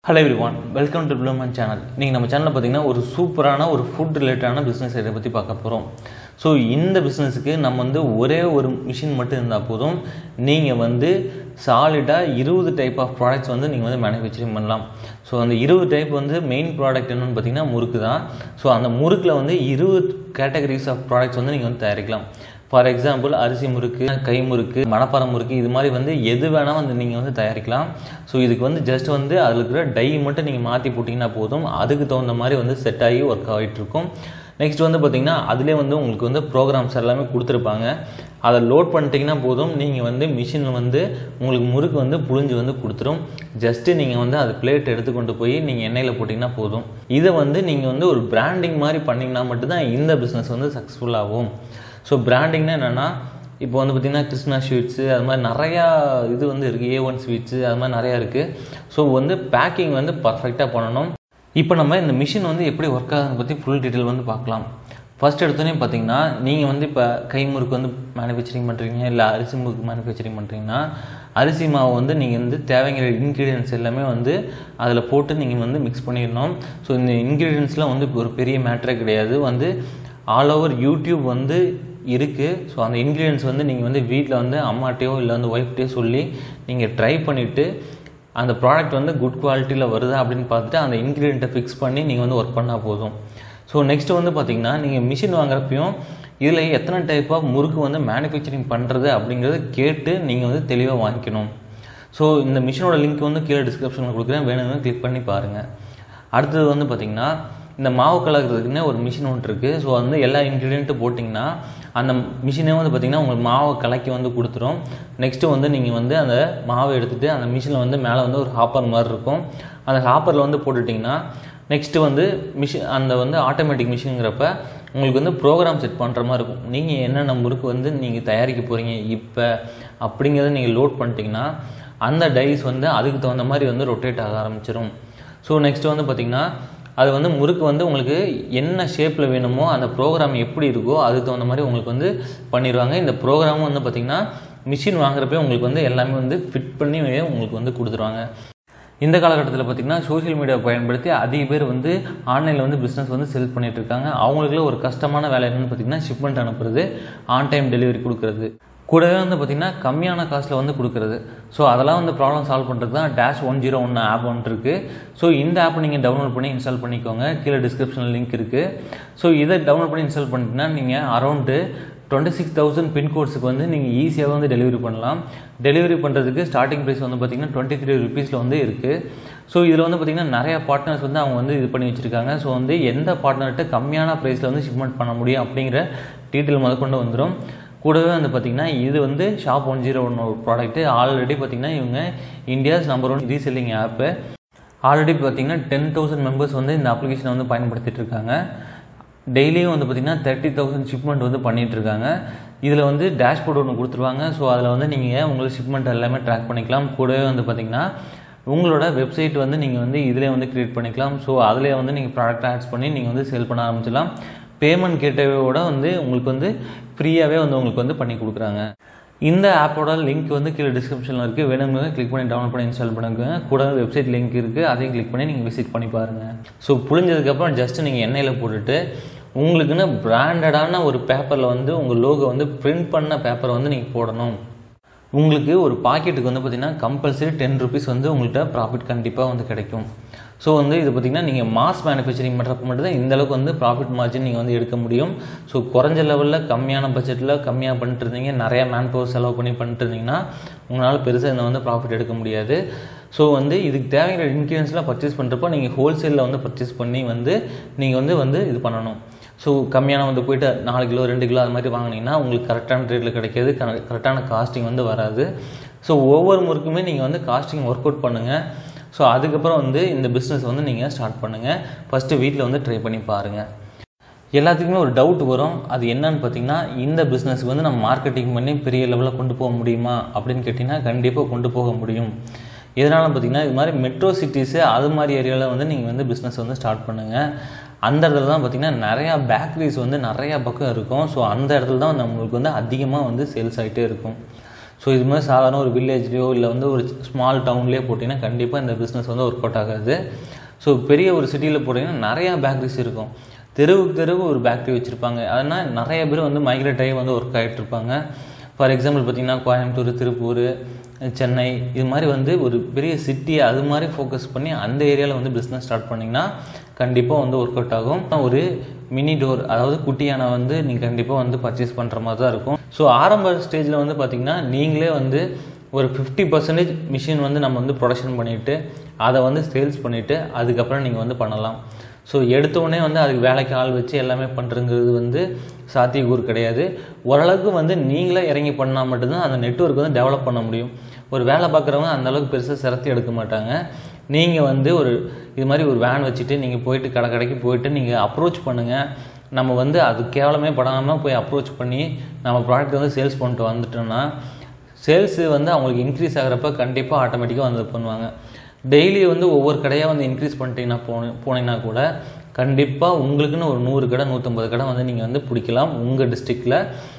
hello everyone welcome to Blooman channel நீங்கள் நம்ம சேனலில் பார்த்தீங்கன்னா ஒரு சூப்பரான ஒரு ஃபுட் ரிலேட்டடான பிஸ்னஸ் இதை பற்றி பார்க்க போகிறோம் ஸோ இந்த பிஸ்னஸுக்கு நம்ம வந்து ஒரே ஒரு மிஷின் மட்டும் இருந்தால் போதும் நீங்கள் வந்து சாலிடாக இருபது டைப் ஆஃப் ப்ராடக்ட்ஸ் வந்து நீங்கள் வந்து மேனுஃபேக்சரிங் பண்ணலாம் ஸோ அந்த இருபது டைப் வந்து மெயின் ப்ராடக்ட் என்னென்னு பார்த்தீங்கன்னா முறுக்கு தான் ஸோ அந்த முறுக்கில் வந்து இருபது கேட்டகரிஸ் ஆஃப் ப்ராடக்ட்ஸ் வந்து நீங்கள் வந்து தயாரிக்கலாம் ஃபார் எக்ஸாம்பிள் அரிசி முறுக்கு கை முறுக்கு மணப்பாறை முறுக்கு இது மாதிரி வந்து எது வேணால் வந்து நீங்கள் வந்து தயாரிக்கலாம் ஸோ இதுக்கு வந்து ஜஸ்ட் வந்து அதில் இருக்கிற டை மட்டும் நீங்கள் மாற்றி போட்டிங்கன்னா போதும் அதுக்கு தகுந்த மாதிரி வந்து செட் ஆகி ஒர்க் ஆகிட்டு இருக்கும் நெக்ஸ்ட் வந்து பார்த்திங்கன்னா அதிலே வந்து உங்களுக்கு வந்து ப்ரோக்ராம்ஸ் எல்லாமே கொடுத்துருப்பாங்க அதை லோட் பண்ணிட்டீங்கன்னா போதும் நீங்கள் வந்து மிஷினில் வந்து உங்களுக்கு முறுக்கு வந்து புழிஞ்சு வந்து கொடுத்துரும் ஜஸ்ட்டு நீங்கள் வந்து அது பிளேட் எடுத்து கொண்டு போய் நீங்கள் எண்ணெயில் போட்டிங்கன்னா போதும் இதை வந்து நீங்கள் வந்து ஒரு பிராண்டிங் மாதிரி பண்ணிங்கன்னா மட்டும்தான் இந்த பிஸ்னஸ் வந்து சக்ஸஸ்ஃபுல் ஆகும் ஸோ பிராண்டிங்னா என்னென்னா இப்போ வந்து பார்த்திங்கன்னா கிருஷ்ணா ஸ்வீட்ஸு அது மாதிரி நிறையா இது வந்து இருக்குது ஏ ஒன் ஸ்வீட்ஸு அது மாதிரி நிறையா இருக்குது ஸோ வந்து பேக்கிங் வந்து பர்ஃபெக்டாக பண்ணணும் இப்போ நம்ம இந்த மிஷின் வந்து எப்படி ஒர்க் ஆகுதுன்னு பற்றி ஃபுல் டீட்டெயில் வந்து பார்க்கலாம் ஃபஸ்ட் எடுத்தோடனே பார்த்தீங்கன்னா நீங்கள் வந்து இப்போ கை முறுக்கு வந்து மேனுஃபேக்சரிங் பண்ணுறீங்க இல்லை அரிசி முறுக்கு மேனுஃபேக்சரிங் பண்ணுறீங்கன்னா அரிசி மாவு வந்து நீங்கள் வந்து தேவைங்கிற இன்க்ரீடியன்ஸ் எல்லாமே வந்து அதில் போட்டு நீங்கள் வந்து மிக்ஸ் பண்ணிடணும் ஸோ இந்த இன்க்ரீடியன்ஸ்லாம் வந்து ஒரு பெரிய மேட்டரே கிடையாது வந்து ஆல் ஓவர் யூடியூப் வந்து இருக்குது ஸோ அந்த இன்க்ரீடியன்ஸ் வந்து நீங்கள் வந்து வீட்டில் வந்து அம்மாட்டையோ இல்லை வந்து ஒய்ஃப்டையோ சொல்லி நீங்கள் ட்ரை பண்ணிவிட்டு அந்த ப்ராடக்ட் வந்து குட் குவாலிட்டியில் வருதா அப்படின்னு பார்த்துட்டு அந்த இன்க்ரீடியண்ட்டை ஃபிக்ஸ் பண்ணி நீங்கள் வந்து ஒர்க் பண்ணால் போதும் ஸோ நெக்ஸ்ட் வந்து பார்த்திங்கன்னா நீங்கள் மிஷின் வாங்குறப்பையும் இதில் எத்தனை டைப் ஆஃப் முறுக்கு வந்து மேனுஃபேக்சரிங் பண்ணுறது அப்படிங்கிறத கேட்டு நீங்கள் வந்து தெளிவாக வாங்கிக்கணும் ஸோ இந்த மிஷினோட லிங்க் வந்து கீழே டிஸ்கிரிப்ஷனில் கொடுக்குறேன் வேணும்னு கிளிக் பண்ணி பாருங்கள் அடுத்தது வந்து பார்த்திங்கன்னா இந்த மாவு கலக்கிறதுக்குன்னே ஒரு மிஷின் ஒன்று இருக்குது ஸோ வந்து எல்லா இன்க்ரீடியண்ட்டும் போட்டிங்கன்னா அந்த மிஷினே வந்து பார்த்திங்கன்னா உங்களுக்கு மாவை கலக்கி வந்து கொடுத்துரும் நெக்ஸ்ட்டு வந்து நீங்கள் வந்து அந்த மாவை எடுத்துகிட்டு அந்த மிஷினில் வந்து மேலே வந்து ஒரு ஹாப்பர் மாதிரி இருக்கும் அந்த ஹாப்பரில் வந்து போட்டுட்டிங்கன்னா நெக்ஸ்ட்டு வந்து மிஷின் அந்த வந்து ஆட்டோமேட்டிக் மிஷினுங்கிறப்ப உங்களுக்கு வந்து ப்ரோக்ராம் செட் பண்ணுற மாதிரி இருக்கும் நீங்கள் என்னென்ன முறுக்கு வந்து நீங்கள் தயாரிக்க போகிறீங்க இப்போ அப்படிங்கிறத நீங்கள் லோட் பண்ணிட்டீங்கன்னா அந்த டைஸ் வந்து அதுக்கு தகுந்த மாதிரி வந்து ரொட்டேட் ஆக ஆரம்பிச்சிடும் ஸோ நெக்ஸ்ட்டு வந்து பார்த்திங்கன்னா அது வந்து முறுக்கு வந்து உங்களுக்கு என்ன ஷேப்பில் வேணுமோ அந்த ப்ரோக்ராம் எப்படி இருக்கோ அதுக்கு தகுந்த மாதிரி உங்களுக்கு வந்து பண்ணிடுவாங்க இந்த ப்ரோக்ராமும் வந்து பார்த்திங்கன்னா மிஷின் வாங்குறப்பே உங்களுக்கு வந்து எல்லாமே வந்து ஃபிட் பண்ணி உங்களுக்கு வந்து கொடுத்துருவாங்க இந்த காலகட்டத்தில் பார்த்திங்கன்னா சோஷியல் மீடியா பயன்படுத்தி அதிக பேர் வந்து ஆன்லைனில் வந்து பிஸ்னஸ் வந்து செல் பண்ணிகிட்டு இருக்காங்க அவங்களுக்குள்ள ஒரு கஷ்டமான வேலை என்னென்னு பார்த்திங்கன்னா ஷிப்மெண்ட் அனுப்புறது ஆன் டைம் டெலிவரி கொடுக்குறது கூடவே வந்து பார்த்திங்கன்னா கம்மியான காஸ்ட்டில் வந்து கொடுக்குறது ஸோ அதெல்லாம் வந்து ப்ராப்ளம் சால்வ் பண்ணுறது தான் dash one zero one app ஒன்று இருக்குது ஸோ இந்த ஆப்பை நீங்கள் டவுன்லோட் பண்ணி இன்ஸ்டால் பண்ணிக்கோங்க கீழே டிஸ்கிரிப்ஷனில் லிங்க் இருக்குது ஸோ இதை டவுன்லோட் பண்ணி இன்ஸ்டால் பண்ணிட்டீங்கன்னா நீங்கள் அரௌண்டு டுவெண்ட்டி சிக்ஸ் தௌசண்ட் பின்கோட்ஸுக்கு வந்து நீங்கள் ஈஸியாக வந்து டெலிவரி பண்ணலாம் டெலிவரி பண்ணுறதுக்கு ஸ்டார்டிங் ப்ரைஸ் வந்து பார்த்திங்கன்னா டுவெண்ட்டி த்ரீ ருபீஸில் வந்து இருக்குது ஸோ இதில் வந்து பார்த்திங்கன்னா நிறையா பார்ட்னர்ஸ் வந்து அவங்க வந்து இது பண்ணி வச்சுருக்காங்க ஸோ வந்து எந்த பார்ட்னர்கிட்ட கம்மியான ப்ரைஸில் வந்து ஷிப்மெண்ட் பண்ண முடியும் அப்படிங்கிற டீட்டெயில் முதற்கொண்டு வந்துடும் கூடவே வந்து பார்த்திங்கன்னா இது வந்து ஷாப் ஒன் ஜீரோ ஒன் ஒரு ப்ராடக்ட்டு ஆல்ரெடி பார்த்திங்கன்னா இவங்க India's number one reselling app already பார்த்திங்கன்னா டென் தௌசண்ட் மெம்பர்ஸ் வந்து இந்த அப்ளிகேஷனை வந்து பயன்படுத்திட்டு இருக்காங்க டெய்லியும் வந்து பார்த்திங்கன்னா தேர்ட்டி தௌசண்ட் ஷிப்மெண்ட் வந்து பண்ணிகிட்டு இருக்காங்க இதில் வந்து டேஷ்போர்ட் ஒன்று கொடுத்துருவாங்க ஸோ அதில் வந்து நீங்கள் உங்களுக்கு ஷிப்மெண்ட் எல்லாமே ட்ராக் பண்ணிக்கலாம் கூடவே வந்து பார்த்திங்கன்னா உங்களோட வெப்சைட் வந்து நீங்கள் வந்து இதிலே வந்து க்ரியேட் பண்ணிக்கலாம் ஸோ அதிலே வந்து நீங்கள் ப்ராடக்ட் ஆட்ஸ் பண்ணி நீங்கள் வந்து சேல் பண்ண ஆரம்பிச்சிடலாம் பேமெண்ட் கேட்டவையோட வந்து உங்களுக்கு வந்து ஃப்ரீயாகவே வந்து உங்களுக்கு வந்து பண்ணி கொடுக்குறாங்க இந்த ஆப்போட லிங்க் வந்து கீழே டிஸ்கிரிப்ஷனில் இருக்குது வேணுங்கிறத கிளிக் பண்ணி டவுன்லோட் பண்ணி இன்ஸ்டால் பண்ணிக்கோங்க கூட வெப்சைட் லிங்க் இருக்குது அதையும் கிளிக் பண்ணி நீங்கள் விசிட் பண்ணி பாருங்கள் ஸோ புழிஞ்சதுக்கப்புறம் ஜஸ்ட் நீங்கள் எண்ணெயில் போட்டுட்டு உங்களுக்குன்னு பிராண்டடான ஒரு பேப்பரில் வந்து உங்கள் லோகோ வந்து பிரிண்ட் பண்ண பேப்பரை வந்து நீங்கள் போடணும் உங்களுக்கு ஒரு பாக்கெட்டுக்கு வந்து பார்த்திங்கன்னா கம்பல்சரி டென் ருபீஸ் வந்து உங்கள்கிட்ட ப்ராஃபிட் கண்டிப்பாக வந்து கிடைக்கும் ஸோ வந்து இது பார்த்திங்கன்னா நீங்கள் மாஸ் மேனுஃபேக்சரிங் பண்ணுறப்ப மட்டும் தான் இந்தளவுக்கு வந்து ப்ராஃபிட் மார்ஜின் நீங்கள் வந்து எடுக்க முடியும் ஸோ குறைஞ்ச லெவலில் கம்மியான பட்ஜெட்டில் கம்மியாக பண்ணிட்டு இருந்தீங்க நிறையா மேன் பவர் செலவு பண்ணி பண்ணிட்டு இருந்தீங்கன்னா உங்களால் பெருசாக இந்த வந்து ப்ராஃபிட் எடுக்க முடியாது ஸோ வந்து இதுக்கு தேவையான இன்க்ரீடியன்ஸ்லாம் பர்ச்சேஸ் பண்ணுறப்போ நீங்கள் ஹோல்சேலில் வந்து பர்ச்சேஸ் பண்ணி வந்து நீங்கள் வந்து வந்து இது பண்ணணும் ஸோ கம்மியான வந்து போயிட்டு நாலு கிலோ ரெண்டு கிலோ அது மாதிரி வாங்கினீங்கன்னா உங்களுக்கு கரெக்டான ரேட்டில் கிடைக்காது கரெக்டான காஸ்டிங் வந்து வராது ஸோ ஒவ்வொரு முறுக்குமே நீங்கள் வந்து காஸ்டிங் ஒர்க் அவுட் பண்ணுங்கள் ஸோ அதுக்கப்புறம் வந்து இந்த பிஸ்னஸ் வந்து நீங்கள் ஸ்டார்ட் பண்ணுங்கள் ஃபஸ்ட்டு வீட்டில் வந்து ட்ரை பண்ணி பாருங்கள் எல்லாத்துக்குமே ஒரு டவுட் வரும் அது என்னன்னு பார்த்தீங்கன்னா இந்த பிஸ்னஸ்க்கு வந்து நம்ம மார்க்கெட்டிங் பண்ணி பெரிய லெவலில் கொண்டு போக முடியுமா அப்படின்னு கேட்டிங்கன்னா கண்டிப்பாக கொண்டு போக முடியும் எதனால் பார்த்தீங்கன்னா இது மாதிரி மெட்ரோ சிட்டிஸு அது மாதிரி ஏரியாவில் வந்து நீங்கள் வந்து பிஸ்னஸ் வந்து ஸ்டார்ட் பண்ணுங்கள் அந்த இடத்துல தான் பார்த்திங்கன்னா நிறையா பேக்கரிஸ் வந்து நிறையா பக்கம் இருக்கும் ஸோ அந்த இடத்துல தான் நம்மளுக்கு வந்து அதிகமாக வந்து சேல்ஸ் ஆகிட்டே இருக்கும் ஸோ இது மாதிரி சாதாரண ஒரு வில்லேஜ்லேயோ இல்லை வந்து ஒரு ஸ்மால் டவுன்லேயோ போட்டிங்கன்னா கண்டிப்பாக இந்த பிஸ்னஸ் வந்து ஒர்க் அவுட் ஆகாது ஸோ பெரிய ஒரு சிட்டியில் போட்டிங்கன்னா நிறையா பேக்கரிஸ் இருக்கும் தெருவுக்கு தெருவு ஒரு பேக்கரி வச்சுருப்பாங்க அதனால் நிறைய பேர் வந்து மைக்ரேட் ஆகி வந்து ஒர்க் ஆகிட்டு இருப்பாங்க ஃபார் எக்ஸாம்பிள் பார்த்தீங்கன்னா கோயம்புத்தூர் திருப்பூர் சென்னை இது மாதிரி வந்து ஒரு பெரிய சிட்டி அது மாதிரி ஃபோக்கஸ் பண்ணி அந்த ஏரியாவில் வந்து பிஸ்னஸ் ஸ்டார்ட் பண்ணிங்கன்னா கண்டிப்பாக வந்து ஒர்க் அவுட் ஆகும் ஒரு மினி டோர் அதாவது குட்டியான வந்து நீங்கள் கண்டிப்பாக வந்து பர்ச்சேஸ் பண்ணுற மாதிரி தான் இருக்கும் ஸோ ஆரம்ப ஸ்டேஜில் வந்து பார்த்திங்கன்னா நீங்களே வந்து ஒரு ஃபிஃப்டி பர்சன்டேஜ் மிஷின் வந்து நம்ம வந்து ப்ரொடக்ஷன் பண்ணிவிட்டு அதை வந்து சேல்ஸ் பண்ணிவிட்டு அதுக்கப்புறம் நீங்கள் வந்து பண்ணலாம் ஸோ எடுத்தோடனே வந்து அதுக்கு வேலைக்கு ஆள் வச்சு எல்லாமே பண்ணுறங்கிறது வந்து சாத்தியக்கூறு கிடையாது ஓரளவுக்கு வந்து நீங்களே இறங்கி பண்ணால் மட்டும்தான் அந்த நெட்ஒர்க் வந்து டெவலப் பண்ண முடியும் ஒரு வேலை பார்க்குறவங்க அந்தளவுக்கு பெருசாக சிரத்தி எடுக்க மாட்டாங்க நீங்கள் வந்து ஒரு இது மாதிரி ஒரு வேன் வச்சுட்டு நீங்கள் போயிட்டு கடை கடைக்கு போயிட்டு நீங்கள் அப்ரோச் பண்ணுங்கள் நம்ம வந்து அது கேவலமே படாமல் போய் அப்ரோச் பண்ணி நம்ம ப்ராடக்ட் வந்து சேல்ஸ் பண்ணிட்டு வந்துட்டோம்னா சேல்ஸு வந்து அவங்களுக்கு இன்க்ரீஸ் ஆகிறப்ப கண்டிப்பாக ஆட்டோமேட்டிக்காக வந்து பண்ணுவாங்க டெய்லி வந்து ஒவ்வொரு கடையாக வந்து இன்க்ரீஸ் பண்ணிட்டீங்கன்னா போன போனீங்கன்னா கூட கண்டிப்பாக உங்களுக்குன்னு ஒரு நூறு கடை நூற்றம்பது கடை வந்து நீங்கள் வந்து பிடிக்கலாம் உங்கள் டிஸ்ட்ரிக்டில்